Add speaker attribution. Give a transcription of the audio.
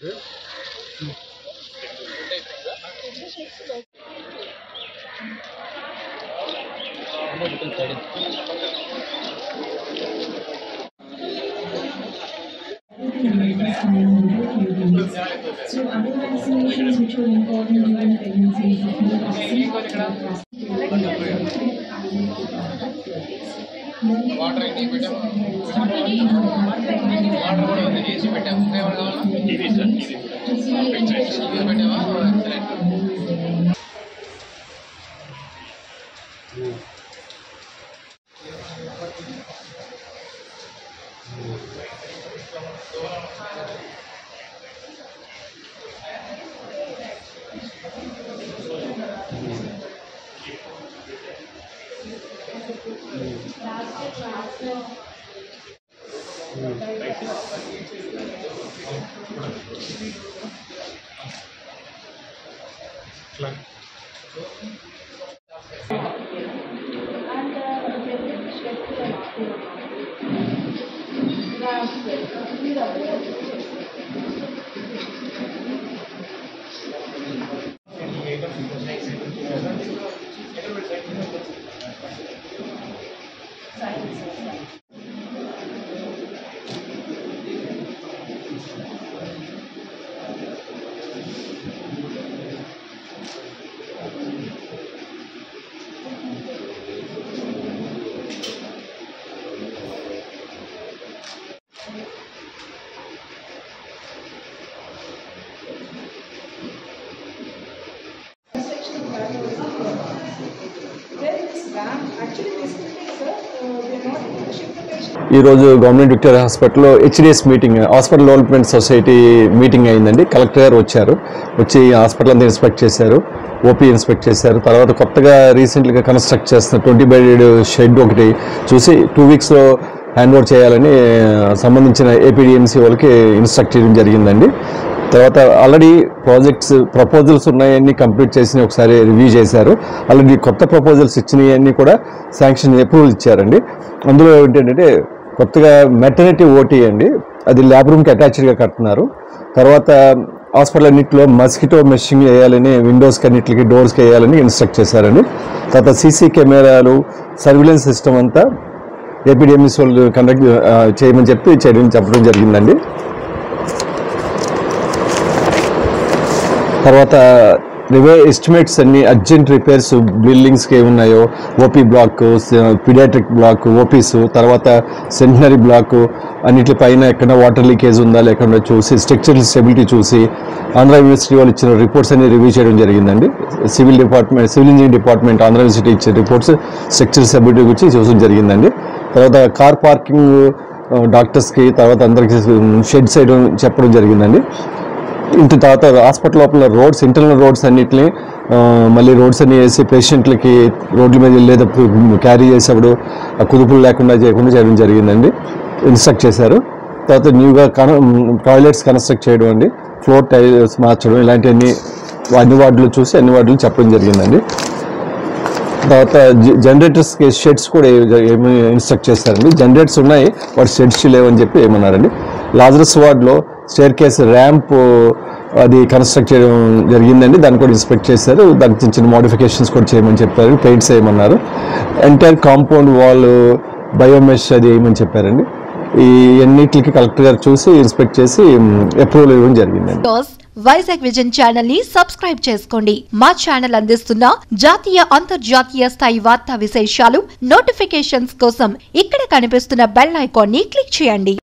Speaker 1: So other vaccinations which were important during pregnancies,
Speaker 2: water ఇంటికి పెట్టాము water కూడా ఉంది ఏసీ పెట్టాము ఇంకా ఏమైనా కావాలా టీవీ పెట్టావా excellent
Speaker 3: Where this van, actually this thing, sir, uh, we are not able to ship the patient.
Speaker 4: ఈరోజు గవర్నమెంట్ విక్టోరియా హాస్పిటల్లో HDS meeting hospital development society meeting అయిందండి కలెక్టర్ గారు వచ్చారు వచ్చి హాస్పిటల్ అంతా ఇన్స్పెక్ట్ చేశారు ఓపీ ఇన్స్పెక్ట్ చేశారు తర్వాత కొత్తగా రీసెంట్గా కన్స్ట్రక్ట్ చేస్తున్న ట్వంటీ బెడ్ షెడ్ ఒకటి చూసి టూ వీక్స్లో హ్యాండ్ ఓవర్ చేయాలని ఆ, సంబంధించిన ఏపీడిఎంసీ వాళ్ళకి ఇన్స్ట్రక్ట్ చేయడం జరిగిందండి తర్వాత ఆల్రెడీ ప్రాజెక్ట్స్ ప్రపోజల్స్ ఉన్నాయన్నీ కంప్లీట్ చేసి ఒకసారి రివ్యూ చేశారు ఆల్రెడీ కొత్త ప్రపోజల్స్ ఇచ్చినవన్నీ కూడా శాంక్షన్ అప్రూవల్ ఇచ్చారండి అందులో ఏంటంటే కొత్తగా మెటర్నిటీ ఓటీ అండి అది ల్యాబ్ రూమ్కి అటాచ్డ్గా కడుతున్నారు తర్వాత హాస్పిటల్ అన్నింటిలో మస్కిటో మెషింగ్ వేయాలని విండోస్కి అన్నిటికి డోర్స్కి వేయాలని ఇన్స్ట్రక్ట్ చేశారండి తర్వాత సీసీ కెమెరాలు సర్విలెన్స్ సిస్టమ్ అంతా ఏపీడిఎంఎస్ వాళ్ళు కండక్ట్ చేయమని చెప్పి చేయడం చెప్పడం జరిగిందండి తర్వాత రివే ఎస్టిమేట్స్ అన్ని అర్జెంట్ రిపేర్స్ బిల్డింగ్స్కి ఏమున్నాయో OP block paediatric block OPs తర్వాత సెంటనరీ బ్లాక్ అన్నిటిపైన ఎక్కడ వాటర్ లీకేజ్ ఉందా లేకుండా చూసి స్ట్రక్చరల్ స్టెబిలిటీ చూసి ఆంధ్ర యూనివర్సిటీ వాళ్ళు ఇచ్చిన రిపోర్ట్స్ అన్ని రివ్యూ చేయడం జరిగిందండి civil department civil engineering department Andhra university ఇచ్చే రిపోర్ట్స్ స్ట్రక్చరల్ స్టెబిలిటీ గురించి చూసడం జరిగిందండి తర్వాత కార్ పార్కింగ్ డాక్టర్స్కి తర్వాత అందరికి షెడ్ సైడ్ చెప్పడం జరిగిందండి ఇంటి తర్వాత హాస్పిటల్ లోపల రోడ్స్ ఇంటర్నల్ రోడ్స్ అన్నిటిని ఆ, మళ్ళీ రోడ్స్ అన్ని వేసి పేషెంట్లకి రోడ్ల మీద వెళ్ళేటప్పుడు క్యారీ చేసేప్పుడు ఆ కుదుపులు లేకుండా చేయకుండా చేయడం జరిగిందండి ఇన్స్ట్రక్ట్ చేశారు తర్వాత న్యూగా కన టాయిలెట్స్ కన్స్ట్రక్ట్ చేయడం అండి ఫ్లోర్ టైల్స్ మార్చడం ఇలాంటివన్నీ అన్ని వార్డులు చూసి అన్ని వార్డులు చెప్పడం జరిగిందండి తర్వాత జనరేటర్స్కి షెడ్స్ కూడా ఏ- ఏమి ఇన్స్ట్రక్ట్ చేశారండి జనరేటర్స్ ఉన్నాయి వాటి షెడ్స్ లేవని చెప్పి ఏమన్నారండి లాజరస్ వార్డ్లో స్టేర్ కేస్ ర్యాంప్ అది కన్స్ట్రక్ట్ చేయడం జరిగిందండి దాన్ని కూడా ఇన్స్పెక్ట్ చేశారు దానికి చిన్న చిన్న మోడిఫికేషన్స్ కూడా చేయమని చెప్పారు పెయింట్స్ వేయమన్నారు ఎంటైర్ కాంపౌండ్ వాల్ బయోమెష్ అది వేయమని చెప్పారండి ఈ అన్నిటికి కలెక్టర్ గారు చూసి ఇన్స్పెక్ట్ చేసి అప్రూవల్ ఇవ్వడం జరిగిందండి
Speaker 5: న్యూస్ వైజాగ్ విజన్ ఛానల్ ని సబ్స్క్రైబ్ చేసుకోండి మా ఛానల్ అందిస్తున్న జాతీయ అంతర్జాతీయ స్థాయి వార్తా విశేషాలు నోటిఫికేషన్స్ కోసం ఇక్కడ కనిపిస్తున్న బెల్ ఐకాన్ ని క్లిక్ చేయండి